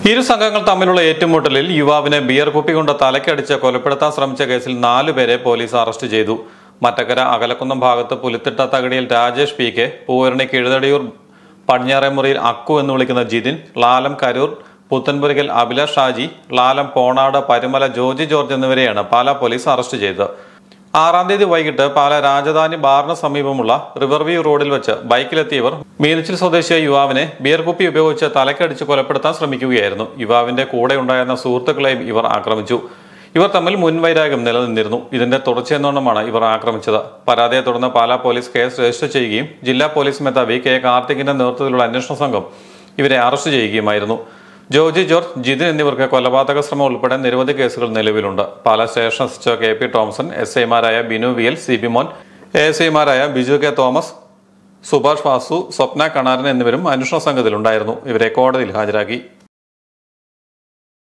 ഇരു സംഘങ്ങൾ തമ്മിലുള്ള ഏറ്റുമുട്ടലിൽ യുവാവിനെ ബിയർ കുപ്പി കൊണ്ട് തലക്കടിച്ച് കൊലപ്പെടുത്താൻ ശ്രമിച്ച കേസിൽ നാലുപേരെ പോലീസ് അറസ്റ്റ് ചെയ്തു മറ്റക്കര അകലക്കുന്നം ഭാഗത്ത് പുലിത്തിട്ട തകടിയിൽ രാജേഷ് പി കെ പൂവരണി കിഴുതടിയൂർ പടിഞ്ഞാറേമുറിയിൽ അക്കു എന്ന് വിളിക്കുന്ന ജിതിൻ ലാലം കരൂർ പുത്തൻപുരകൽ അഭിലാഷ് ഷാജി ലാലം പോണാട് പരുമല ജോജി ജോർജ് എന്നിവരെയാണ് പാലാ പോലീസ് അറസ്റ്റ് ചെയ്തത് ആറാം തീയതി വൈകിട്ട് പാല രാജധാനി ബാറിന് സമീപമുള്ള റിവർവ്യൂ റോഡിൽ വെച്ച് ബൈക്കിലെത്തിയവർ മീനച്ചിൽ സ്വദേശിയായ യുവാവിനെ ബിയർ കുപ്പി ഉപയോഗിച്ച് തലക്കടിച്ച് കൊലപ്പെടുത്താൻ ശ്രമിക്കുകയായിരുന്നു യുവാവിന്റെ കൂടെ ഉണ്ടായിരുന്ന സുഹൃത്തുക്കളെയും ഇവർ ആക്രമിച്ചു ഇവർ തമ്മിൽ മുൻവൈരാഗ്യം നിലനിന്നിരുന്നു ഇതിന്റെ തുടർച്ചയെന്നോണമാണ് ഇവർ ആക്രമിച്ചത് പരാതിയെ തുടർന്ന് പാലാ പോലീസ് കേസ് രജിസ്റ്റർ ചെയ്യുകയും ജില്ലാ പോലീസ് മേധാവി കെ കാർത്തികിന്റെ നേതൃത്വത്തിലുള്ള അന്വേഷണ സംഘം ഇവരെ അറസ്റ്റ് ചെയ്യുകയുമായിരുന്നു ജോജി ജോർജ് ജിതിൻ എന്നിവർക്ക് കൊലപാതക ശ്രമം ഉൾപ്പെടെ നിരവധി കേസുകൾ നിലവിലുണ്ട് Pala station S K P Tomson S ഐമാരായ Binu V L C B മോൻ എ എസ് ഐമാരായ ബിജു കെ തോമസ് സുഭാഷ് വാസു സ്വപ്ന കണാരൻ എന്നിവരും അന്വേഷണ സംഘത്തിലുണ്ടായിരുന്നു ഇവരെ കോടതിയിൽ ഹാജരാക്കി